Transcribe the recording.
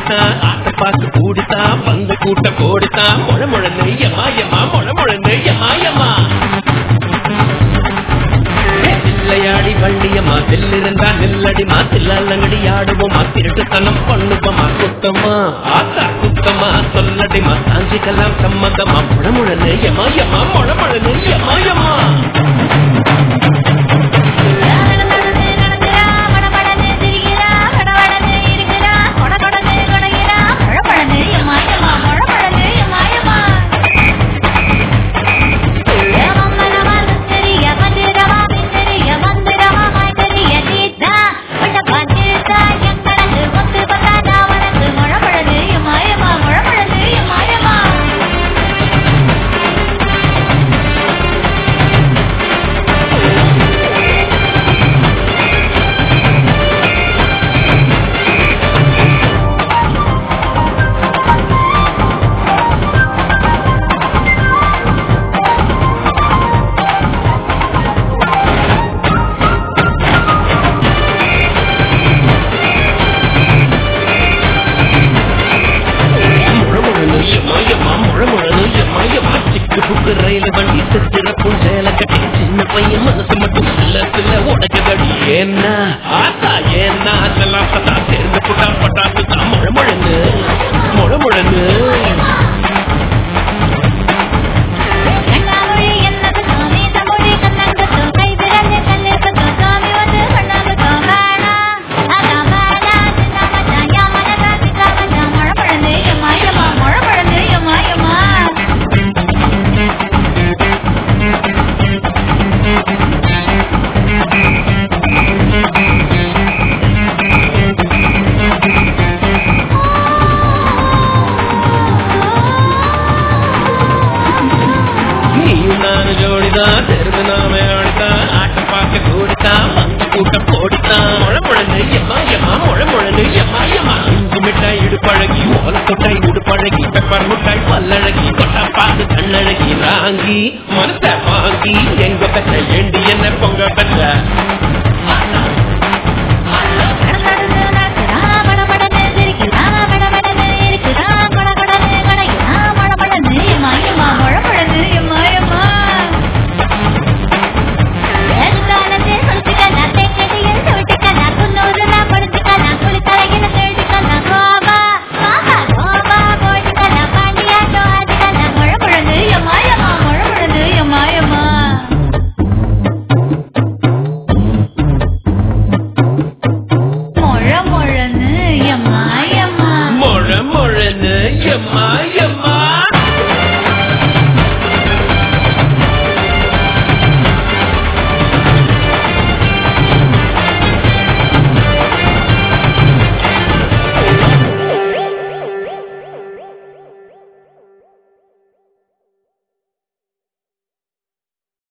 ஓடித்தான் ஆட்ட பார்த்து கூடித்தான் வந்த கூட்ட கோடித்தான் முழ முழன்னு எம்மா எம்மா முழ முழன்னு எம்மா எம்மா வில்லையாடி வள்ளியம்மா தில்லிருந்தா நில்லடிமா தில்லாலங்கடி ஆடுவோமா திருட்டுத்தனம் பண்ணுவோமா குத்தமா ஆத்தா குத்தமா சொல்லடிமா சாஞ்சிக்கலாம் சம்மதமா முழமுழனு எமா எமா முழமுழனு எமா எமா நடந்து நடந்துரா மடமடன்னு திரிகிறா கடவடன்னு இருக்கிறா கொட கொடன்னு கொடைகிறா மழமழன்னு எம்மாயம்மா மழமழன்னு எம்மாயம்மா ஏமம்மரமா சுந்தரிய மதுரமா மிந்தரிய மந்திரமா மைந்தரிய தீர்த்தா வட்ட பாத்தீர்த்தா எங்கடக்கு முத்து பத்தாதா வனக்கு மழமழன்னு எம்மாயம்மா மழமழன்னு எம்மாயம்மா முழமுழனு எமா எமா முழமுழனு எமா எமா சிக்கு புக்கு ரயில் வண்டி சித்திரப்பும் சேல கட்டி சின்ன பையன் மனசு மட்டும் சில்ல சில்ல உடக்குதடி ஏன்னா ஆத்தா ஏன்னா அதெல்லாம் பத்தா சேர்ந்து புட்டா பட்டாசு தான் முழமுழனு முழமுழனு கண்ணாமொழி என்னது சாமி தமிழி கண்ணங்கத்து கை விரல் கல்லிப்பத்து சாமி வந்து கண்ணாமத்து வேணா அதான் வேணா சின்ன மச்சான் யா மனதா சிக்கா மச்சான் மழப்பழந்து எம்மாயம்மா மழப்பழந்து எம்மாயம்மா நீயும் நானும் ஜோடிதான் தெருவு நாம ஆடிதான் ஆட்டம் பார்க்க கூடித்தான் வந்த கூட்டம் போடித்தான் முழமுழனு எம்மா எம்மா முழமுழனு எம்மா எம்மா இஞ்சி மிட்டாய் இடுப்பழகி ஓல தொட்டாய் உடுப்பழகி பெப்பர் முட்டாய் பல்லழகி கொட்டா பார்த்து கண்ணழகி ராங்கி மனச வாங்கி எங்க பெற்ற ஏண்டி என்ன பொங்க பெற்ற